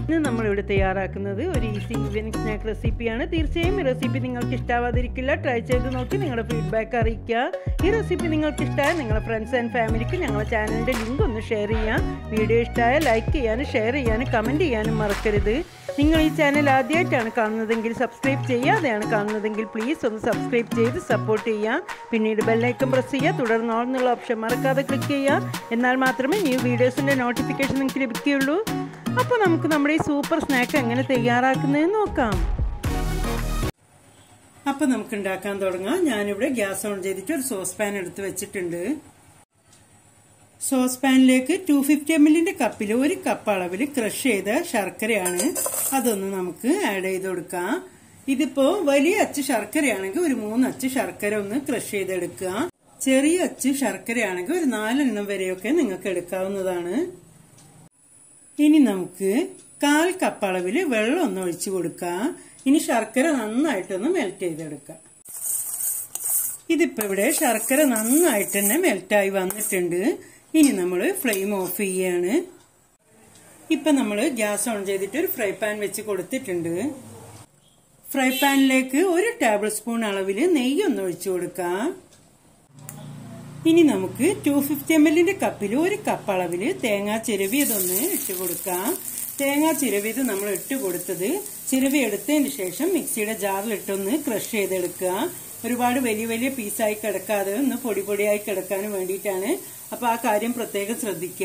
ഇന്ന് നമ്മളിവിടെ തയ്യാറാക്കുന്നത് ഒരു ഈസി ഈവനിങ് സ്നാക്ക് റെസിപ്പിയാണ് തീർച്ചയായും ഈ റെസിപ്പി നിങ്ങൾക്ക് ഇഷ്ടാവാതിരിക്കില്ല ട്രൈ ചെയ്ത് നോക്കി നിങ്ങളുടെ ഫീഡ്ബാക്ക് അറിയിക്കുക ഈ റെസിപ്പി നിങ്ങൾക്ക് ഇഷ്ടമായ നിങ്ങളുടെ ഫ്രണ്ട്സ് ആൻഡ് ഫാമിലിക്ക് ഞങ്ങളുടെ ചാനലിൻ്റെ ലിങ്ക് ഒന്ന് ഷെയർ ചെയ്യാം വീഡിയോ ഇഷ്ടമായ ലൈക്ക് ചെയ്യാനും ഷെയർ ചെയ്യാനും കമൻറ്റ് ചെയ്യാനും മറക്കരുത് നിങ്ങൾ ഈ ചാനൽ ആദ്യമായിട്ടാണ് കാണുന്നതെങ്കിൽ സബ്സ്ക്രൈബ് ചെയ്യാതെയാണ് കാണുന്നതെങ്കിൽ പ്ലീസ് ഒന്ന് സബ്സ്ക്രൈബ് ചെയ്ത് സപ്പോർട്ട് ചെയ്യുക പിന്നീട് ബെല്ലൈക്കൺ പ്രസ് ചെയ്യുക തുടർന്ന് ഓൾ എന്നുള്ള ഓപ്ഷൻ മറക്കാതെ ക്ലിക്ക് ചെയ്യുക എന്നാൽ മാത്രമേ ന്യൂ വീഡിയോസിൻ്റെ നോട്ടിഫിക്കേഷൻ നിങ്ങൾക്ക് ലഭിക്കുകയുള്ളൂ അപ്പോൾ നമുക്ക് നമ്മുടെ ഈ സൂപ്പർ സ്നാക്ക് എങ്ങനെ തയ്യാറാക്കുന്നതെന്ന് നോക്കാം അപ്പോൾ നമുക്ക് ഉണ്ടാക്കാൻ തുടങ്ങാം ഞാനിവിടെ ഗ്യാസ് ഓൺ ചെയ്തിട്ട് ഒരു സോസ് പാൻ എടുത്ത് വെച്ചിട്ടുണ്ട് സോസ് പാനിലേക്ക് ടു ഫിഫ്റ്റി എം എല്ലിന്റെ കപ്പിൽ ഒരു കപ്പ് അളവിൽ ക്രഷ് ചെയ്ത ശർക്കരയാണ് അതൊന്ന് നമുക്ക് ആഡ് ചെയ്ത് കൊടുക്കാം ഇതിപ്പോ വലിയ അച്ച് ശർക്കരയാണെങ്കിൽ ഒരു മൂന്ന് അച്ച് ശർക്കര ഒന്ന് ക്രഷ് ചെയ്തെടുക്കുക ചെറിയ അച്ച് ശർക്കരയാണെങ്കിൽ ഒരു നാലെണ്ണം വരെയൊക്കെ നിങ്ങൾക്ക് എടുക്കാവുന്നതാണ് ഇനി നമുക്ക് കാൽ കപ്പ് അളവിൽ വെള്ളം ഒന്ന് ഒഴിച്ചു കൊടുക്കാം ഇനി ശർക്കര നന്നായിട്ടൊന്ന് മെൽറ്റ് ചെയ്തെടുക്കാം ഇതിപ്പോ ഇവിടെ ശർക്കര നന്നായിട്ട് തന്നെ മെൽറ്റായി വന്നിട്ടുണ്ട് ഇനി നമ്മൾ ഫ്ലെയിം ഓഫ് ചെയ്യാണ് ഇപ്പൊ നമ്മൾ ഗ്യാസ് ഓൺ ചെയ്തിട്ട് ഒരു ഫ്രൈ പാൻ വെച്ച് കൊടുത്തിട്ടുണ്ട് ഫ്രൈ പാനിലേക്ക് ഒരു ടേബിൾ സ്പൂൺ അളവിൽ നെയ്യ് ഒന്ന് ഒഴിച്ചു കൊടുക്കാം ഇനി നമുക്ക് ടു ഫിഫ്റ്റി എം എല്ലിന്റെ കപ്പിൽ ഒരു കപ്പ് അളവിൽ തേങ്ങാ ചിരവിയതൊന്ന് ഇട്ട് കൊടുക്കാം തേങ്ങാ ചിരവിയത് നമ്മൾ ഇട്ട് കൊടുത്തത് ചിരവി എടുത്തതിന് ശേഷം മിക്സിയുടെ ജാറിലിട്ടൊന്ന് ക്രഷ് ചെയ്തെടുക്കുക ഒരുപാട് വലിയ വലിയ പീസായി കിടക്കാതെ ഒന്ന് പൊടി പൊടിയായി കിടക്കാൻ വേണ്ടിയിട്ടാണ് അപ്പൊ ആ കാര്യം പ്രത്യേകം ശ്രദ്ധിക്കുക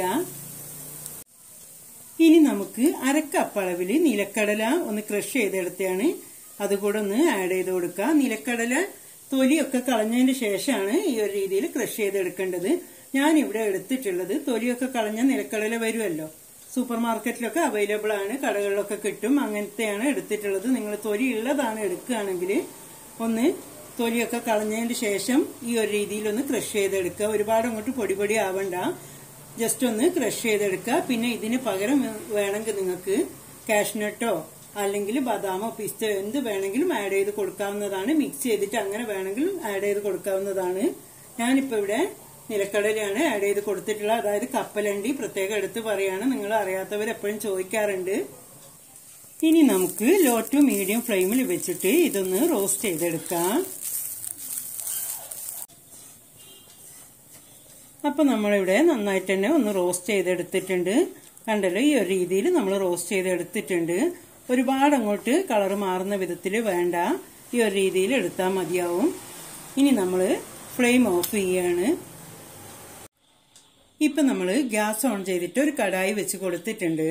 ഇനി നമുക്ക് അരക്കപ്പ് അളവിൽ നിലക്കടല ഒന്ന് ക്രഷ് ചെയ്തെടുത്താണ് അതുകൂടെ ഒന്ന് ആഡ് ചെയ്ത് കൊടുക്കുക നിലക്കടല തൊലിയൊക്കെ കളഞ്ഞതിന് ശേഷമാണ് ഈ ഒരു രീതിയിൽ ക്രഷ് ചെയ്തെടുക്കേണ്ടത് ഞാൻ ഇവിടെ എടുത്തിട്ടുള്ളത് തൊലിയൊക്കെ കളഞ്ഞ നിലക്കടല വരുമല്ലോ സൂപ്പർ മാർക്കറ്റിലൊക്കെ അവൈലബിൾ ആണ് കടകളിലൊക്കെ കിട്ടും അങ്ങനത്തെയാണ് എടുത്തിട്ടുള്ളത് നിങ്ങൾ തൊലി ഉള്ളതാണ് എടുക്കുകയാണെങ്കിൽ ഒന്ന് തൊലിയൊക്കെ കളഞ്ഞതിന് ശേഷം ഈ ഒരു രീതിയിൽ ഒന്ന് ക്രഷ് ചെയ്തെടുക്കുക ഒരുപാട് അങ്ങോട്ട് പൊടി പൊടി ആവണ്ട ജസ്റ്റ് ഒന്ന് ക്രഷ് ചെയ്തെടുക്കുക പിന്നെ ഇതിന് പകരം വേണമെങ്കിൽ നിങ്ങൾക്ക് കാഷ്നട്ടോ അല്ലെങ്കിൽ ബദാമോ പിസ്തയോ എന്ത് വേണമെങ്കിലും ആഡ് ചെയ്ത് കൊടുക്കാവുന്നതാണ് മിക്സ് ചെയ്തിട്ട് അങ്ങനെ വേണമെങ്കിലും ആഡ് ചെയ്ത് കൊടുക്കാവുന്നതാണ് ഞാനിപ്പോൾ ഇവിടെ നിലക്കടലയാണ് ആഡ് ചെയ്ത് കൊടുത്തിട്ടുള്ളത് അതായത് കപ്പലണ്ടി പ്രത്യേകം എടുത്ത് പറയാണ് നിങ്ങൾ അറിയാത്തവർ എപ്പോഴും ചോദിക്കാറുണ്ട് ഇനി നമുക്ക് ലോ ടു മീഡിയം ഫ്ലെയിമിൽ വെച്ചിട്ട് ഇതൊന്ന് റോസ്റ്റ് ചെയ്തെടുക്കാം അപ്പൊ നമ്മളിവിടെ നന്നായിട്ട് തന്നെ ഒന്ന് റോസ്റ്റ് ചെയ്തെടുത്തിട്ടുണ്ട് കണ്ടല്ലോ ഈ ഒരു രീതിയിൽ നമ്മൾ റോസ്റ്റ് ചെയ്തെടുത്തിട്ടുണ്ട് ഒരുപാട് അങ്ങോട്ട് കളർ മാറുന്ന വിധത്തിൽ വേണ്ട ഈ ഒരു രീതിയിൽ എടുത്താൽ മതിയാവും ഇനി നമ്മൾ ഫ്ലെയിം ഓഫ് ചെയ്യാണ് ഇപ്പൊ നമ്മൾ ഗ്യാസ് ഓൺ ചെയ്തിട്ട് ഒരു കടായി വെച്ച് കൊടുത്തിട്ടുണ്ട്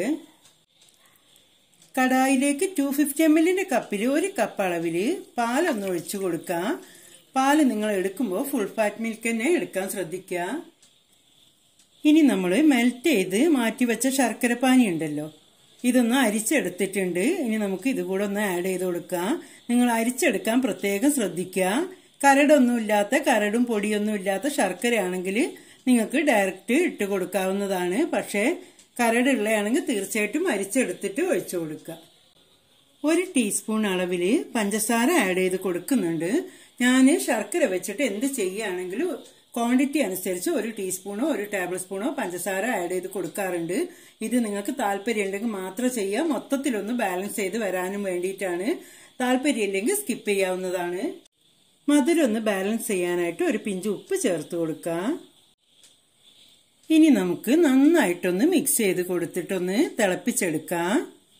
കടായിലേക്ക് ടു ഫിഫ്റ്റി എം എല്ലിന്റെ കപ്പിൽ ഒരു കപ്പ് അളവിൽ പാലൊന്ന് ഒഴിച്ചു കൊടുക്കാം പാല് നിങ്ങൾ എടുക്കുമ്പോൾ ഫുൾ ഫാറ്റ് മിൽക്ക് തന്നെ എടുക്കാൻ ശ്രദ്ധിക്കുക ഇനി നമ്മൾ മെൽറ്റ് ചെയ്ത് മാറ്റിവെച്ച ശർക്കരപ്പാനി ഉണ്ടല്ലോ ഇതൊന്ന് അരിച്ചെടുത്തിട്ടുണ്ട് ഇനി നമുക്ക് ഇത് കൂടെ ഒന്ന് ആഡ് ചെയ്ത് കൊടുക്കാം നിങ്ങൾ അരിച്ചെടുക്കാൻ പ്രത്യേകം ശ്രദ്ധിക്കുക കരടൊന്നും ഇല്ലാത്ത കരടും പൊടിയൊന്നും ഇല്ലാത്ത ശർക്കരയാണെങ്കിൽ നിങ്ങൾക്ക് ഡയറക്റ്റ് ഇട്ട് കൊടുക്കാവുന്നതാണ് പക്ഷേ കരടുള്ളയാണെങ്കിൽ തീർച്ചയായിട്ടും അരിച്ചെടുത്തിട്ട് ഒഴിച്ചു കൊടുക്കുക ഒരു ടീസ്പൂൺ അളവിൽ പഞ്ചസാര ആഡ് ചെയ്ത് കൊടുക്കുന്നുണ്ട് ഞാൻ ശർക്കര വെച്ചിട്ട് എന്ത് ചെയ്യുകയാണെങ്കിലും ക്വാണ്ടിറ്റി അനുസരിച്ച് ഒരു ടീസ്പൂണോ ഒരു ടേബിൾ സ്പൂണോ പഞ്ചസാര ആഡ് ചെയ്ത് കൊടുക്കാറുണ്ട് ഇത് നിങ്ങൾക്ക് താല്പര്യം ഉണ്ടെങ്കിൽ മാത്രം ചെയ്യാം മൊത്തത്തിലൊന്ന് ബാലൻസ് ചെയ്ത് വരാനും വേണ്ടിയിട്ടാണ് താല്പര്യം ഇല്ലെങ്കിൽ സ്കിപ്പ് ചെയ്യാവുന്നതാണ് മധുരം ഒന്ന് ബാലൻസ് ചെയ്യാനായിട്ട് ഒരു പിഞ്ച് ഉപ്പ് ചേർത്ത് കൊടുക്കാം ഇനി നമുക്ക് നന്നായിട്ടൊന്ന് മിക്സ് ചെയ്ത് കൊടുത്തിട്ടൊന്ന് തിളപ്പിച്ചെടുക്കാം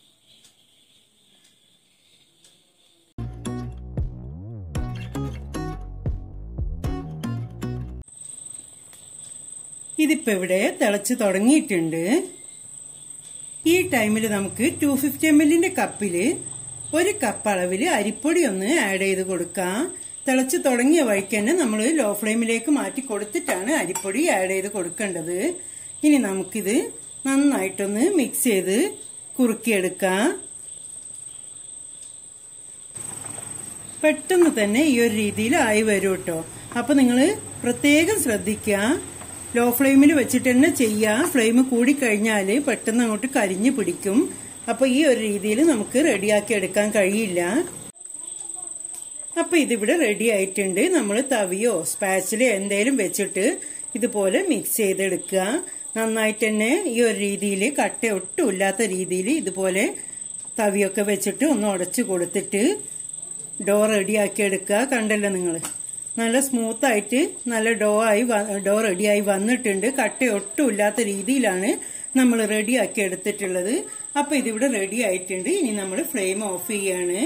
ഇതിപ്പോ ഇവിടെ തിളച്ച് തുടങ്ങിയിട്ടുണ്ട് ഈ ടൈമിൽ നമുക്ക് ടു ഫിഫ്റ്റി എം എല്ലിന്റെ കപ്പില് ഒരു കപ്പ് അളവിൽ അരിപ്പൊടി ഒന്ന് ആഡ് ചെയ്ത് കൊടുക്കാം തിളച്ച് തുടങ്ങിയ വഴിക്ക് തന്നെ നമ്മൾ ലോ ഫ്ലെയിമിലേക്ക് മാറ്റി കൊടുത്തിട്ടാണ് അരിപ്പൊടി ആഡ് ചെയ്ത് കൊടുക്കേണ്ടത് ഇനി നമുക്കിത് നന്നായിട്ടൊന്ന് മിക്സ് ചെയ്ത് കുറുക്കിയെടുക്കാം പെട്ടെന്ന് തന്നെ ഈ ഒരു രീതിയിൽ ആയി വരും കേട്ടോ അപ്പൊ നിങ്ങൾ പ്രത്യേകം ശ്രദ്ധിക്കുക ലോ ഫ്ലെയിമിൽ വെച്ചിട്ട് തന്നെ ചെയ്യുക ഫ്ലെയിം കൂടിക്കഴിഞ്ഞാൽ പെട്ടെന്ന് അങ്ങോട്ട് കരിഞ്ഞു പിടിക്കും അപ്പൊ ഈ ഒരു രീതിയിൽ നമുക്ക് റെഡിയാക്കി എടുക്കാൻ കഴിയില്ല അപ്പൊ ഇതിവിടെ റെഡി ആയിട്ടുണ്ട് നമ്മൾ തവിയോ സ്പാച്ചിലോ എന്തേലും വെച്ചിട്ട് ഇതുപോലെ മിക്സ് ചെയ്തെടുക്കുക നന്നായിട്ട് തന്നെ ഈ ഒരു രീതിയിൽ കട്ട ഒട്ടും ഇല്ലാത്ത രീതിയിൽ ഇതുപോലെ തവിയൊക്കെ വെച്ചിട്ട് ഒന്ന് ഉടച്ചു കൊടുത്തിട്ട് ഡോ റെഡിയാക്കി എടുക്കുക കണ്ടല്ലോ നിങ്ങൾ നല്ല സ്മൂത്ത് ആയിട്ട് നല്ല ഡോ ആയി ഡോ റെഡിയായി വന്നിട്ടുണ്ട് കട്ട ഒട്ടും ഇല്ലാത്ത രീതിയിലാണ് നമ്മൾ റെഡിയാക്കി എടുത്തിട്ടുള്ളത് അപ്പൊ ഇതിവിടെ റെഡി ആയിട്ടുണ്ട് ഇനി നമ്മൾ ഫ്ലെയിം ഓഫ് ചെയ്യാണ്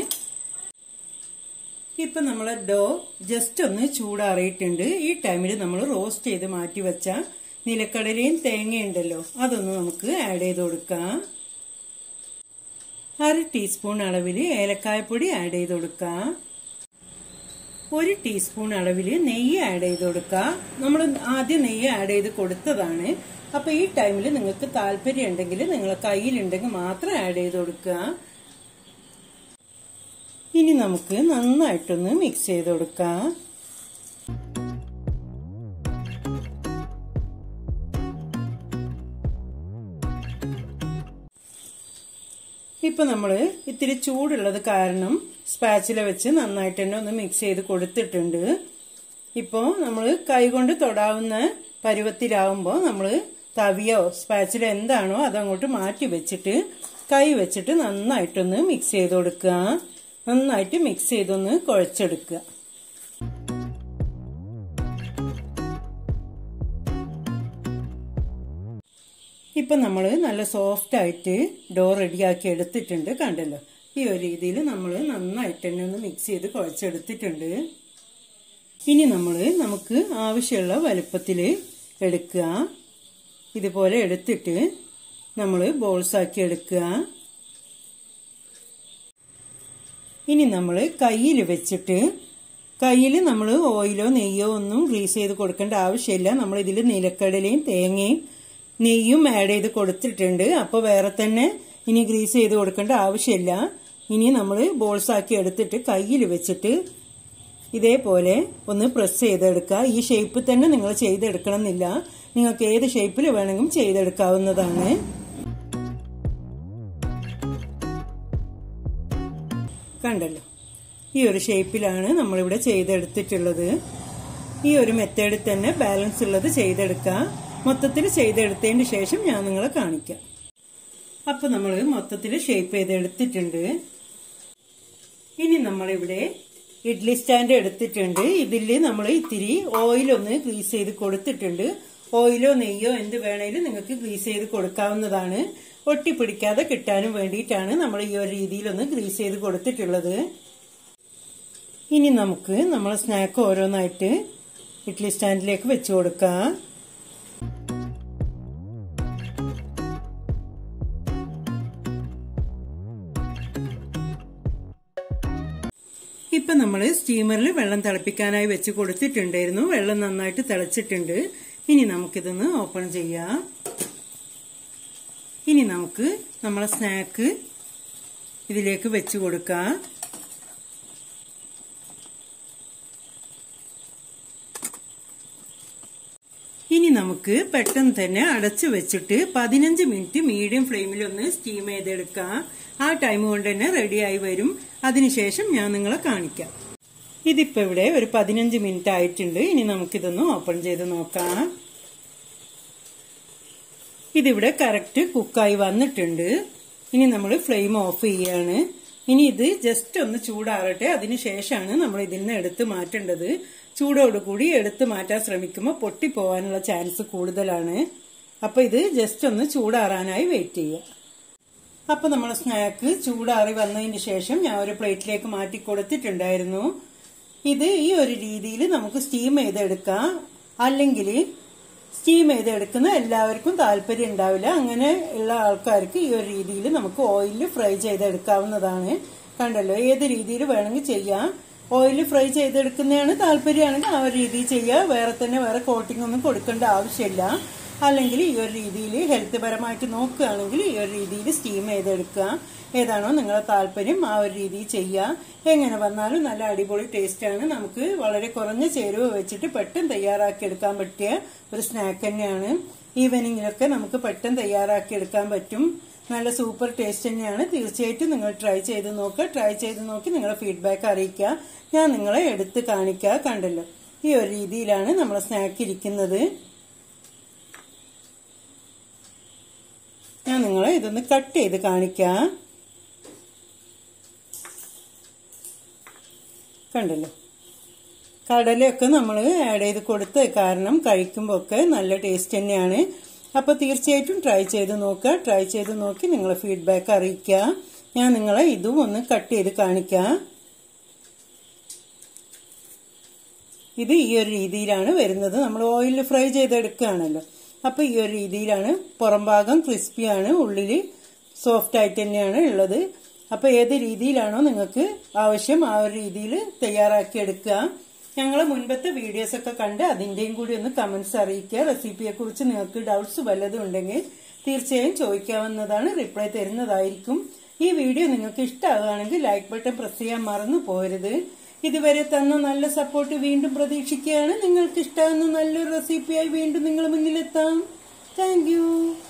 ഇപ്പൊ നമ്മളെ ഡോ ജസ്റ്റ് ഒന്ന് ചൂടാറിയിട്ടുണ്ട് ഈ ടൈമിൽ നമ്മൾ റോസ്റ്റ് ചെയ്ത് മാറ്റി വെച്ച നിലക്കടലയും തേങ്ങയുണ്ടല്ലോ അതൊന്ന് നമുക്ക് ആഡ് ചെയ്ത് കൊടുക്കാം അര ടീസ്പൂൺ അളവിൽ ഏലക്കായപ്പൊടി ആഡ് ചെയ്ത് കൊടുക്കാം ഒരു ടീസ്പൂൺ അളവിൽ നെയ്യ് ആഡ് ചെയ്ത് കൊടുക്കുക നമ്മൾ ആദ്യം നെയ്യ് ആഡ് ചെയ്ത് കൊടുത്തതാണ് അപ്പൊ ഈ ടൈമിൽ നിങ്ങൾക്ക് താല്പര്യം ഉണ്ടെങ്കിൽ നിങ്ങളെ കയ്യിലുണ്ടെങ്കിൽ മാത്രം ആഡ് ചെയ്ത് കൊടുക്കുക ഇനി നമുക്ക് നന്നായിട്ടൊന്ന് മിക്സ് ചെയ്ത് കൊടുക്കാം ഇപ്പൊ നമ്മൾ ഇത്തിരി ചൂടുള്ളത് കാരണം സ്പാച്ചില വെച്ച് നന്നായിട്ട് തന്നെ ഒന്ന് മിക്സ് ചെയ്ത് കൊടുത്തിട്ടുണ്ട് ഇപ്പോൾ നമ്മൾ കൈകൊണ്ട് തൊടാവുന്ന പരുവത്തിലാവുമ്പോൾ നമ്മൾ തവിയോ സ്പാച്ചില എന്താണോ അതങ്ങോട്ട് മാറ്റി വെച്ചിട്ട് കൈ വെച്ചിട്ട് നന്നായിട്ടൊന്ന് മിക്സ് ചെയ്ത് കൊടുക്കുക നന്നായിട്ട് മിക്സ് ചെയ്തൊന്ന് കുഴച്ചെടുക്കുക ഇപ്പൊ നമ്മൾ നല്ല സോഫ്റ്റ് ആയിട്ട് ഡോ റെഡിയാക്കി എടുത്തിട്ടുണ്ട് കണ്ടല്ലോ ഈ ഒരു രീതിയിൽ നമ്മൾ നന്നായിട്ട് തന്നെ ഒന്ന് മിക്സ് ചെയ്ത് കുഴച്ചെടുത്തിട്ടുണ്ട് ഇനി നമ്മൾ നമുക്ക് ആവശ്യമുള്ള വലുപ്പത്തിൽ എടുക്കുക ഇതുപോലെ എടുത്തിട്ട് നമ്മൾ ബോൾസ് ആക്കി എടുക്കുക ഇനി നമ്മൾ കയ്യിൽ വെച്ചിട്ട് കയ്യിൽ നമ്മൾ ഓയിലോ നെയ്യോ ഒന്നും ഗ്രീസ് ചെയ്ത് കൊടുക്കേണ്ട ആവശ്യമില്ല നമ്മൾ ഇതിൽ നിലക്കടലയും തേങ്ങയും നെയ്യും ആഡ് ചെയ്ത് കൊടുത്തിട്ടുണ്ട് അപ്പോൾ വേറെ തന്നെ ഇനി ഗ്രീസ് ചെയ്ത് കൊടുക്കേണ്ട ആവശ്യമില്ല ഇനി നമ്മൾ ബോൾസ് ആക്കി എടുത്തിട്ട് കയ്യിൽ വെച്ചിട്ട് ഇതേപോലെ ഒന്ന് പ്രസ് ചെയ്തെടുക്കുക ഈ ഷേപ്പിൽ തന്നെ നിങ്ങൾ ചെയ്തെടുക്കണം എന്നില്ല നിങ്ങൾക്ക് ഏത് ഷേപ്പിൽ വേണമെങ്കിലും ചെയ്തെടുക്കാവുന്നതാണ് കണ്ടല്ലോ ഈ ഒരു ഷേപ്പിലാണ് നമ്മളിവിടെ ചെയ്തെടുത്തിട്ടുള്ളത് ഈ ഒരു മെത്തേഡിൽ തന്നെ ബാലൻസ് ഉള്ളത് ചെയ്തെടുക്കാം മൊത്തത്തിൽ ചെയ്തെടുത്തതിന് ശേഷം ഞാൻ നിങ്ങളെ കാണിക്കാം അപ്പൊ നമ്മൾ മൊത്തത്തിൽ ഷേപ്പ് ചെയ്തെടുത്തിട്ടുണ്ട് ഇനി നമ്മളിവിടെ ഇഡ്ലി സ്റ്റാൻഡ് എടുത്തിട്ടുണ്ട് ഇതിൽ നമ്മൾ ഇത്തിരി ഓയിലൊന്ന് ഗ്രീസ് ചെയ്ത് കൊടുത്തിട്ടുണ്ട് ഓയിലോ നെയ്യോ എന്ത് വേണേലും നിങ്ങൾക്ക് ഗ്രീസ് ചെയ്ത് കൊടുക്കാവുന്നതാണ് ഒട്ടിപ്പിടിക്കാതെ കിട്ടാനും വേണ്ടിയിട്ടാണ് നമ്മൾ ഈ ഒരു രീതിയിലൊന്ന് ഗ്രീസ് ചെയ്ത് കൊടുത്തിട്ടുള്ളത് ഇനി നമുക്ക് നമ്മൾ സ്നാക്ക് ഓരോന്നായിട്ട് ഇഡ്ലി സ്റ്റാൻഡിലേക്ക് വെച്ചു കൊടുക്കാം ഇപ്പൊ നമ്മൾ സ്റ്റീമറിൽ വെള്ളം തിളപ്പിക്കാനായി വെച്ച് കൊടുത്തിട്ടുണ്ടായിരുന്നു വെള്ളം നന്നായിട്ട് തിളച്ചിട്ടുണ്ട് ഇനി നമുക്കിതൊന്ന് ഓപ്പൺ ചെയ്യാം ഇനി നമുക്ക് നമ്മളെ സ്നാക്ക് ഇതിലേക്ക് വെച്ച് കൊടുക്കാം ഇനി നമുക്ക് പെട്ടെന്ന് തന്നെ അടച്ചു വെച്ചിട്ട് പതിനഞ്ച് മിനിറ്റ് മീഡിയം ഫ്ലെയിമിൽ ഒന്ന് സ്റ്റീം ചെയ്തെടുക്കാം ആ ടൈം കൊണ്ട് തന്നെ റെഡിയായി വരും അതിനുശേഷം ഞാൻ നിങ്ങളെ കാണിക്കാം ഇതിപ്പോ ഇവിടെ ഒരു പതിനഞ്ച് മിനിറ്റ് ആയിട്ടുണ്ട് ഇനി നമുക്കിതൊന്ന് ഓപ്പൺ ചെയ്ത് നോക്കാം ഇതിവിടെ കറക്റ്റ് കുക്കായി വന്നിട്ടുണ്ട് ഇനി നമ്മൾ ഫ്ലെയിം ഓഫ് ചെയ്യാണ് ഇനി ഇത് ജസ്റ്റ് ഒന്ന് ചൂടാറട്ടെ അതിനുശേഷമാണ് നമ്മൾ ഇതിൽ നിന്ന് എടുത്ത് മാറ്റേണ്ടത് ചൂടോടുകൂടി എടുത്ത് മാറ്റാൻ ശ്രമിക്കുമ്പോൾ പൊട്ടിപ്പോവാനുള്ള ചാൻസ് കൂടുതലാണ് അപ്പൊ ഇത് ജസ്റ്റ് ഒന്ന് ചൂടാറാനായി വെയിറ്റ് ചെയ്യുക അപ്പൊ നമ്മളെ സ്നാക്ക് ചൂടാറി വന്നതിന് ശേഷം ഞാൻ ഒരു പ്ലേറ്റിലേക്ക് മാറ്റി കൊടുത്തിട്ടുണ്ടായിരുന്നു ഇത് ഈ ഒരു രീതിയിൽ നമുക്ക് സ്റ്റീം ചെയ്തെടുക്കാം അല്ലെങ്കിൽ സ്റ്റീം ചെയ്തെടുക്കുന്ന എല്ലാവർക്കും താല്പര്യം ഉണ്ടാവില്ല അങ്ങനെ ഉള്ള ആൾക്കാർക്ക് ഈ ഒരു രീതിയിൽ നമുക്ക് ഓയിലിൽ ഫ്രൈ ചെയ്തെടുക്കാവുന്നതാണ് കണ്ടല്ലോ ഏത് രീതിയിൽ വേണമെങ്കിൽ ചെയ്യാം ഓയിൽ ഫ്രൈ ചെയ്തെടുക്കുന്നതാണ് താല്പര്യമാണെങ്കിൽ ആ ഒരു രീതിയിൽ ചെയ്യുക വേറെ തന്നെ വേറെ കോട്ടിംഗ് ഒന്നും കൊടുക്കേണ്ട ആവശ്യമില്ല അല്ലെങ്കിൽ ഈ ഒരു രീതിയിൽ ഹെൽത്ത് പരമായിട്ട് നോക്കുകയാണെങ്കിൽ ഈ ഒരു രീതിയിൽ സ്റ്റീം ചെയ്തെടുക്കുക ഏതാണോ നിങ്ങളെ താല്പര്യം ആ ഒരു രീതിയിൽ ചെയ്യുക എങ്ങനെ വന്നാലും നല്ല അടിപൊളി ടേസ്റ്റാണ് നമുക്ക് വളരെ കുറഞ്ഞ ചേരുവ വെച്ചിട്ട് പെട്ടെന്ന് തയ്യാറാക്കി എടുക്കാൻ പറ്റിയ ഒരു സ്നാക്ക് തന്നെയാണ് ഈവനിങ്ങിലൊക്കെ നമുക്ക് പെട്ടെന്ന് തയ്യാറാക്കി എടുക്കാൻ പറ്റും നല്ല സൂപ്പർ ടേസ്റ്റ് തന്നെയാണ് തീർച്ചയായിട്ടും നിങ്ങൾ ട്രൈ ചെയ്ത് നോക്കുക ട്രൈ ചെയ്ത് നോക്കി നിങ്ങളെ ഫീഡ്ബാക്ക് അറിയിക്കുക ഞാൻ നിങ്ങളെ എടുത്ത് കാണിക്കുക കണ്ടല്ലോ ഈ ഒരു രീതിയിലാണ് നമ്മളെ സ്നാക്ക് ഇരിക്കുന്നത് ഞാൻ നിങ്ങളെ ഇതൊന്ന് കട്ട് ചെയ്ത് കാണിക്കാം കണ്ടല്ലോ കടലയൊക്കെ നമ്മൾ ആഡ് ചെയ്ത് കൊടുത്ത് കാരണം കഴിക്കുമ്പോൾ ഒക്കെ നല്ല ടേസ്റ്റ് തന്നെയാണ് അപ്പോൾ തീർച്ചയായിട്ടും ട്രൈ ചെയ്ത് നോക്കുക ട്രൈ ചെയ്ത് നോക്കി നിങ്ങളെ ഫീഡ്ബാക്ക് അറിയിക്കുക ഞാൻ നിങ്ങളെ ഇതും ഒന്ന് കട്ട് ചെയ്ത് കാണിക്കാം ഇത് ഈ ഒരു രീതിയിലാണ് വരുന്നത് നമ്മൾ ഓയിലിൽ ഫ്രൈ ചെയ്തെടുക്കുകയാണല്ലോ അപ്പോൾ ഈ ഒരു രീതിയിലാണ് പുറം ഭാഗം ക്രിസ്പിയാണ് ഉള്ളിൽ സോഫ്റ്റ് ആയിട്ട് തന്നെയാണ് ഉള്ളത് അപ്പോൾ ഏത് രീതിയിലാണോ നിങ്ങൾക്ക് ആവശ്യം ആ ഒരു രീതിയിൽ തയ്യാറാക്കി എടുക്കുക ഞങ്ങളെ മുൻപത്തെ വീഡിയോസ് ഒക്കെ കണ്ട് അതിൻ്റെയും കൂടി ഒന്ന് കമന്റ്സ് അറിയിക്കുക റെസിപ്പിയെ കുറിച്ച് നിങ്ങൾക്ക് ഡൗട്ട്സ് വല്ലതും ഉണ്ടെങ്കിൽ തീർച്ചയായും ചോദിക്കാവുന്നതാണ് റിപ്ലൈ തരുന്നതായിരിക്കും ഈ വീഡിയോ നിങ്ങൾക്ക് ഇഷ്ടമാകുകയാണെങ്കിൽ ലൈക്ക് ബട്ടൺ പ്രസ് ചെയ്യാൻ മറന്നു പോരുത് ഇതുവരെ തന്ന നല്ല സപ്പോർട്ട് വീണ്ടും പ്രതീക്ഷിക്കുകയാണ് നിങ്ങൾക്ക് ഇഷ്ടമാകുന്ന നല്ലൊരു റെസിപ്പിയായി വീണ്ടും നിങ്ങൾ മുന്നിലെത്താം താങ്ക്